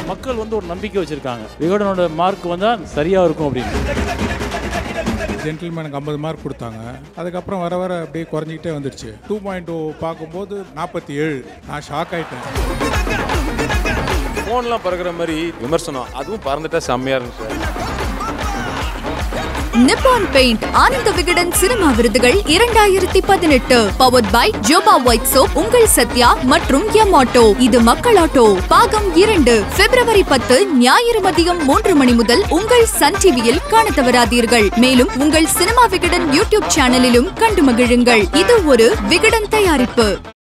மக்கள் வந்து ஒரு நம்பிக்கை வச்சிருக்காங்க விகடனோட மார்க் வந்தா சரியா இருக்கும் அப்படின்னு ஜென்டில்மேனுக்கு ஐம்பது மார்க் கொடுத்தாங்க அதுக்கப்புறம் வர வர அப்படியே குறைஞ்சிக்கிட்டே வந்துடுச்சு டூ பாயிண்ட் டூ பார்க்கும்போது நாற்பத்தி ஏழு நான் ஷாக் ஆயிட்டேன் ஃபோன்லாம் பறக்கிற மாதிரி விமர்சனம் அதுவும் பறந்துட்டா செம்மையா இருந்துச்சு நிப்பான் பெயிண்ட் ஆனந்த விகடன் சினிமா விருதுகள் இரண்டாயிரத்தி பதினெட்டு பவர்ட் பை ஜோபா ஒயிட் சோப் உங்கள் சத்யா மற்றும் எமாட்டோ இது மக்கள் ஆட்டோ பாகம் இரண்டு பிப்ரவரி பத்து ஞாயிறு மதியம் மூன்று மணி முதல் உங்கள் சன் டிவியில் காண தவறாதீர்கள் மேலும் உங்கள் சினிமா விகடன் யூடியூப் சேனலிலும் கண்டு மகிழுங்கள் இது ஒரு விகடன் தயாரிப்பு